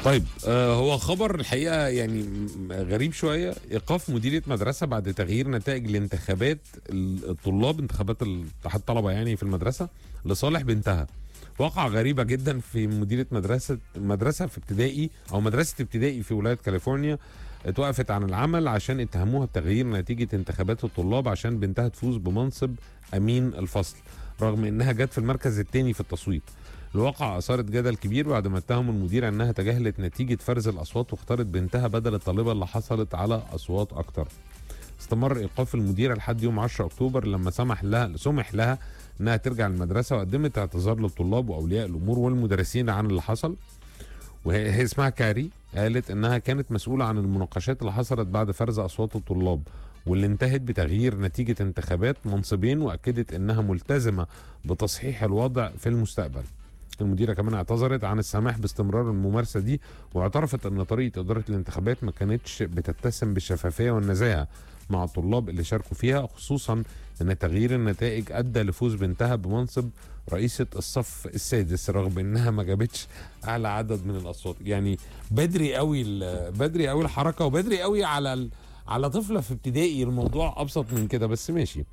طيب آه هو خبر الحقيقه يعني م- غريب شويه ايقاف مديره مدرسه بعد تغيير نتائج الانتخابات الطلاب انتخابات اتحاد الطلبه يعني في المدرسه لصالح بنتها واقعة غريبة جدا في مديرة مدرسة مدرسة في ابتدائي أو مدرسة ابتدائي في ولاية كاليفورنيا اتوقفت عن العمل عشان اتهموها بتغيير نتيجة انتخابات الطلاب عشان بنتها تفوز بمنصب أمين الفصل رغم إنها جت في المركز الثاني في التصويت الواقع أثارت جدل كبير بعد ما اتهموا المديرة إنها تجاهلت نتيجة فرز الأصوات واختارت بنتها بدل الطالبة اللي حصلت على أصوات أكتر استمر ايقاف المديره لحد يوم 10 اكتوبر لما سمح لها سمح لها انها ترجع المدرسه وقدمت اعتذار للطلاب واولياء الامور والمدرسين عن اللي حصل وهي هي اسمها كاري قالت انها كانت مسؤوله عن المناقشات اللي حصلت بعد فرز اصوات الطلاب واللي انتهت بتغيير نتيجه انتخابات منصبين واكدت انها ملتزمه بتصحيح الوضع في المستقبل المديره كمان اعتذرت عن السماح باستمرار الممارسه دي واعترفت ان طريقه اداره الانتخابات ما كانتش بتتسم بالشفافيه والنزاهه مع الطلاب اللي شاركوا فيها خصوصا ان تغيير النتائج ادى لفوز بنتها بمنصب رئيسة الصف السادس رغم انها ما جابتش اعلى عدد من الاصوات يعني بدري قوي ال- بدري قوي الحركة وبدري قوي على ال- على طفلة في ابتدائي الموضوع ابسط من كده بس ماشي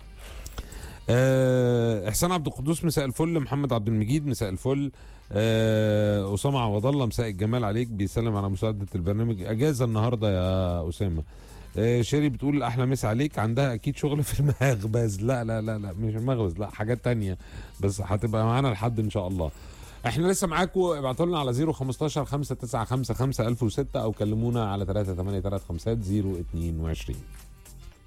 آه، احسان عبد القدوس مساء الفل محمد عبد المجيد مساء الفل آه، اسامه عوض الله مساء الجمال عليك بيسلم على مساعده البرنامج اجازه النهارده يا اسامه آه، شيري بتقول احلى مسا عليك عندها اكيد شغل في المخبز لا لا لا لا مش المخبز لا حاجات تانية بس هتبقى معانا لحد ان شاء الله احنا لسه معاكم ابعتوا لنا على 015 595 5006 او كلمونا على 383 022